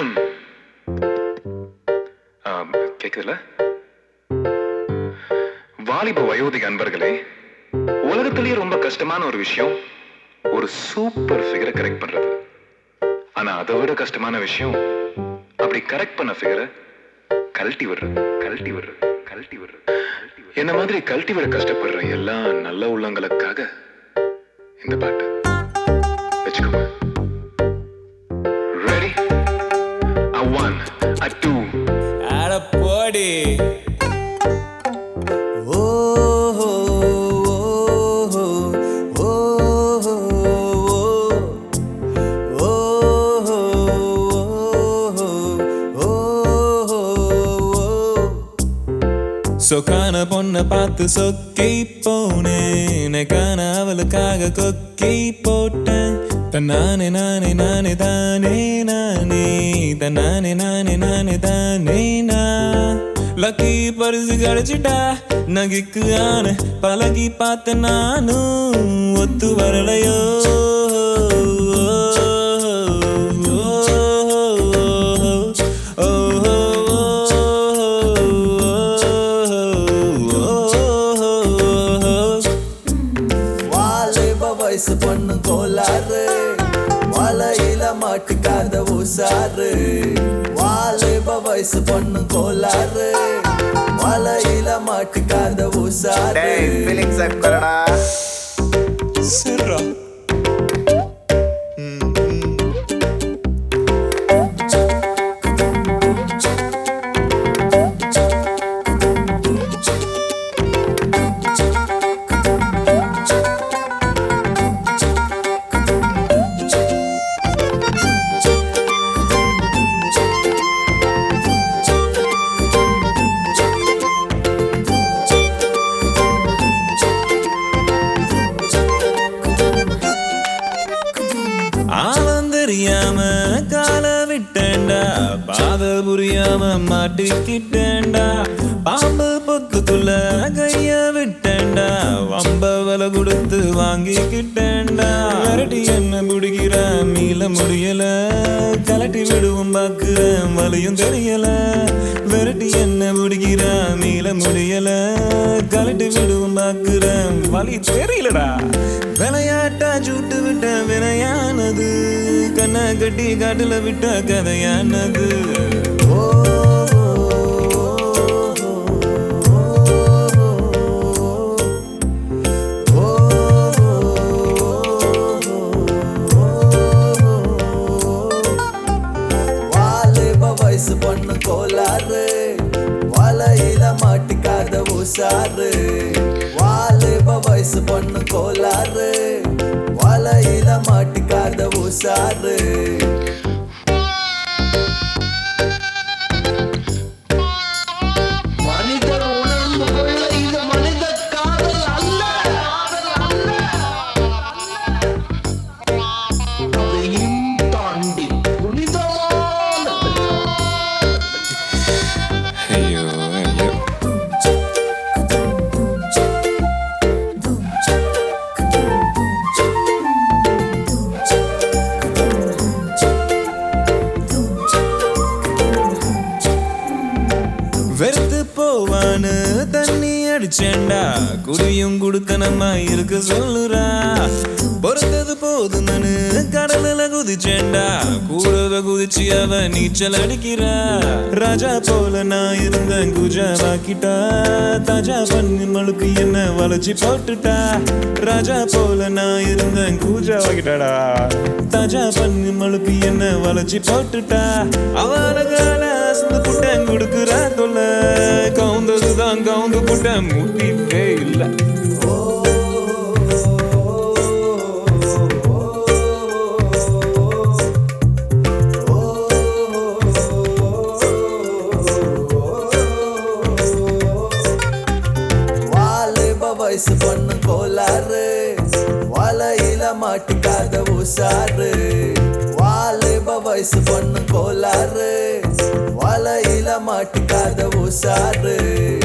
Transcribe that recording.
ஆம், கேக்குதுல வாலிப வயோதிக அன்பர்களே உலகத்திலேயே ரொம்ப கஷ்டமான ஒரு விஷயம் ஒரு சூப்பர் ஃபிகரை கரெக்ட் பண்றது ஆனா அதை விட கஷ்டமான விஷயம் அப்படி கரெக்ட் பண்ண ஃபிகரை கழட்டி விடுறது கழட்டி விடுறது கழட்டி விடுறது என்ன மாதிரி கழட்டி விட கஷ்டப்படுற எல்லா நல்ல உள்ளங்களுக்காக இந்த பாட்டு வச்சுக்கோங்க ready uh one uh two அட போடி ஓஹோ ஓஹோ ஓஹோ ஓஹோ ஓஹோ சொக்கான பொண்ண பார்த்து சொக்கி போனேன் காண அவளுக்காக கொக்கி போட்டேன் தன்னானே நானே நானே தானே நானே தன்னானே நானே நானே தானே நான் லக்கி பரிசு கிடைச்சிட்டா நகைக்கு ஆன பழகி பார்த்த நானும் ஒத்து வரலையோ வாலிப வயசு பொண்ணு கோளாறு வலையில மாட்டுக்காத உசாரு வாலிப வயசு பொண்ணு கோளாறு வலையில மாட்டுக்காத உசாரு டேய் ஃபீலிங்ஸ் எப்படா சிறா ஆழம் தெரியாம கால விட்டேன்டா பாத புரியாம மாட்டிக்கிட்டேன்டா பாம்பு பொத்துக்குள்ள கைய விட்டேன்டா வம்ப விலை கொடுத்து வாங்கிக்கிட்டேன்டா விரட்டி என்ன குடிக்கிற மீள முடியல கலட்டி விடுவோம் பாக்குறேன் வலியும் தெரியல விரட்டி என்ன பிடிக்கிற மீள முடியல கலட்டி விடுவோம் பாக்குறேன் வலி தெரியலடா விளையாட்டா சூட்டு விட்ட வினையானது கண்ணை கட்டி காட்டுல விட்ட கதையானது வாலிப வயசு பொண்ணு கோளாறு வலையில மாட்டிக்காத உசாரு வாலிப வயசு பொண்ணு கோளாறு வலையில மாட்டிக்காத உசாரு மனிதர் உணர்ந்து கொள்ள இது மனித காதல் அல்ல அதையும் தாண்டி புனிதமானது ஐயோ ஐயோ வெறுத்து போவான்னு தண்ணி அடிச்சேன்டா குடியும் குடுத்தனமா இருக்க சொல்லுறா பொறுத்தது போதுன்னு கடலுல குதிச்சேன்டா கூடவே குதிச்சு அவ நீச்சல் அடிக்கிறா ராஜா போல நான் இருந்தேன் குஜா வாக்கிட்டா தாஜா பண்ணி மழுக்கு என்ன வளைச்சு போட்டுட்டா ராஜா போல நான் இருந்தேன் கூஜா வாக்கிட்டாடா தாஜா பண்ணி மழுக்கு என்ன வளைச்சு போட்டுட்டா அவன கால அசந்து புட்டேன் கொடுக்குறா தொல்ல கவுந்ததுதான் கவுந்து புட்டேன் முட்டிவே இல்லை வாலிப வயசு பொண்ணு கோளாறு வலையில மாட்டிக்காத உசாரு வாலிப வயசு பொண்ணு கோளாறு வலையில மாட்டிக்காத உசாரு